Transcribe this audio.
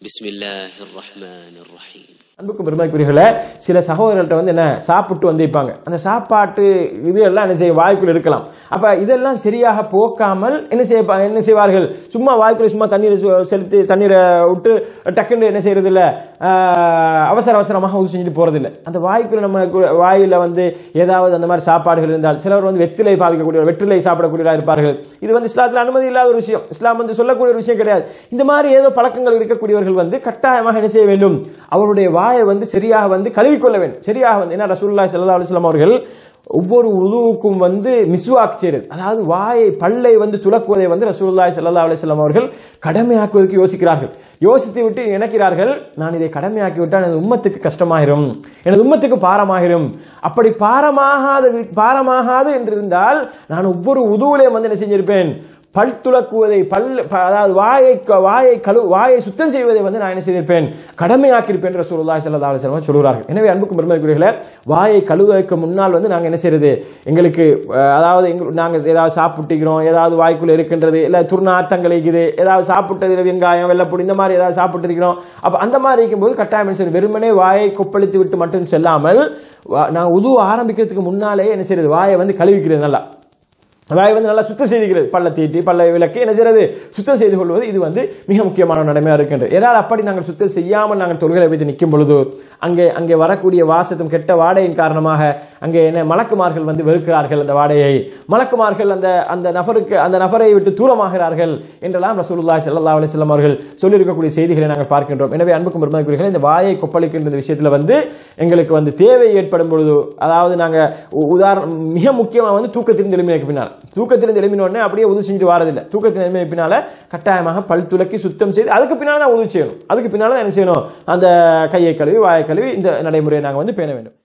بسم الله الرحمن الرحيم அன்புக்கும் பெருமைக்குரியர்களே சில சகோதரர்கள்ட்ட வந்து என்ன சாப்பிட்டு வந்திருப்பாங்க அந்த சாப்பாட்டு இது எல்லாம் என்ன செய்ய வாய்க்குள்ள இருக்கலாம் அப்ப இதெல்லாம் சரியாக போக்காமல் என்ன செய்ய என்ன செய்வார்கள் சும்மா வாய்க்குள்ள சும்மா தண்ணீர் சு- செலுத்தி தண்ணீரை விட்டு டக்குன்னு என்ன செய்யறது இல்ல ஆஹ், அவசர அவசரமாக ஊசி செஞ்சுட்டு போறது இல்ல அந்த வாய்க்குள்ள நம்ம கு- வாயில வந்து ஏதாவது அந்த மாதிரி சாப்பாடுகள் இருந்தால் சிலர் வந்து வெற்றிலை பாவிக்கக்கூடிய வெற்றிலை சாப்பிடக்கூடியவராக இருப்பார்கள் இது வந்து இஸ்லாத்தில் அனுமதி இல்லாத ஒரு விஷயம் இஸ்லாம் வந்து சொல்லக்கூடிய ஒரு விஷயம் கிடையாது இந்த மாதிரி ஏதோ பழக்கங்கள் இருக்கக்கூடியவர்கள் வந்து கட்டாயமாக என்ன செய்ய வேண்டும் அவருடைய வாயை வந்து சரியாக வந்து கழுவிக்கொள்ள வேண்டும் சரியாக வந்து என்ன ரசூலுல்லாஹி ஸல்லல்லாஹு அலைஹி வஸல்லம் அவர்கள் ஒவ்வொரு உதுவுக்கும் வந்து மிஸ்வாக் செய்கிறது அதாவது வாயை பல்லை வந்து துலக்குவதை வந்து ரசூலுல்லாஹி ஸல்லல்லாஹு அலைஹி வஸல்லம் அவர்கள் கடமையாக்குவதற்கு யோசிக்கிறார்கள் யோசித்து விட்டு நினைக்கிறார்கள் நான் இதை கடமையாக்கி விட்டால் எனது உம்மத்துக்கு கஷ்டமாயிரும் எனது உம்மத்துக்கு பாரமாகிரும் அப்படி பாரமாகாத வி- பாரமாகாது என்று இருந்தால் நான் ஒவ்வொரு உதுவிலையும் வந்து என்ன செஞ்சிருப்பேன் பல் துலக்குவதை பல் ப- அதாவது வாயை க- வாயை கழு வாயை சுத்தம் செய்வதை வந்து நான் என்ன செய்திருப்பேன் கடமையாக்கியிருப்பேன் என்று சொல்லுல்லாஹி ஸல்லல்லாஹு அலைஹி வஸல்லம் சொல்கிறார்கள் எனவே அன்புக்கும் பெருமைக்குரியர்களே வாயை கழுவுவதற்கு முன்னால் வந்து நாங்க என்ன செய்யறது எங்களுக்கு அஹ், அதாவது எங்க நாங்க ஏதாவது சாப்பிட்டுக்கிறோம் ஏதாவது வாய்க்குள்ள இருக்கின்றது இல்ல துர்நாத்தங்கள் இருக்குது ஏதாவது சாப்பிட்டதுல வெங்காயம் வெள்ளப்பொடி இந்த மாதிரி ஏதாவது சாப்பிட்டு இருக்கிறோம் அப்ப அந்த மாதிரி இருக்கும்போது கட்டாயம் என்ன செய்யறது? வெறுமனே வாயை கொப்பளித்து விட்டு மட்டும் செல்லாமல் வா- நான் உது ஆரம்பிக்கிறதுக்கு முன்னாலே என்ன செய்யறது வாயை வந்து கழுவிக்கிறது நல்லா வாயை வந்து நல்லா சுத்தம் செய்துகிறது பல்ல தீட்டி பல்ல விளக்கி என்ன செய்யறது சுத்தம் செய்து கொள்வது இது வந்து மிக முக்கியமான நடைமையா இருக்கின்றது ஏனால் அப்படி நாங்கள் சுத்தம் செய்யாமல் நாங்கள் தொழுகளை வைத்து நிற்கும் பொழுது அங்கே அங்கே வரக்கூடிய வாசத்தும் கெட்ட வாடையின் காரணமாக அங்கே என்ன மலக்குமார்கள் வந்து வெறுக்கிறார்கள் அந்த வாடையை மலக்குமார்கள் அந்த அந்த நபருக்கு அந்த நபரை விட்டு தூரமாகிறார்கள் என்றெல்லாம் ரசூலுல்லாஹி ஸல்லல்லாஹு அலைஹி வஸல்லம் அவர்கள் சொல்லியிருக்கக்கூடிய செய்திகளை நாங்கள் பார்க்கின்றோம் எனவே அன்புக்கும் பெருமதிக்குரியர்களே இந்த வாயை கொப்பளிக்கின்ற இந்த விஷயத்துல வந்து எங்களுக்கு வந்து தேவை ஏற்படும் பொழுது அதாவது நாங்க உ- உதாரணம் மிக முக்கியமா வந்து தூக்கத்திலிருந்து எழுப்பினதுக்கு பின்னால் தூக்கத்திலிருந்து எழுப்பின உடனே அப்படியே உதவி செஞ்சுட்டு வரதில்லை தூக்கத்தில் எழுப்பின பின்னால கட்டாயமாக பல் துலக்கி சுத்தம் செய்து அதுக்கு பின்னால தான் உதவி செய்யணும் அதுக்கு பின்னால தான் என்ன செய்யணும் அந்த கையை கழுவி வாயை கழுவி இந்த நடைமுறையை நாங்க வந்து பேண வேண்டும்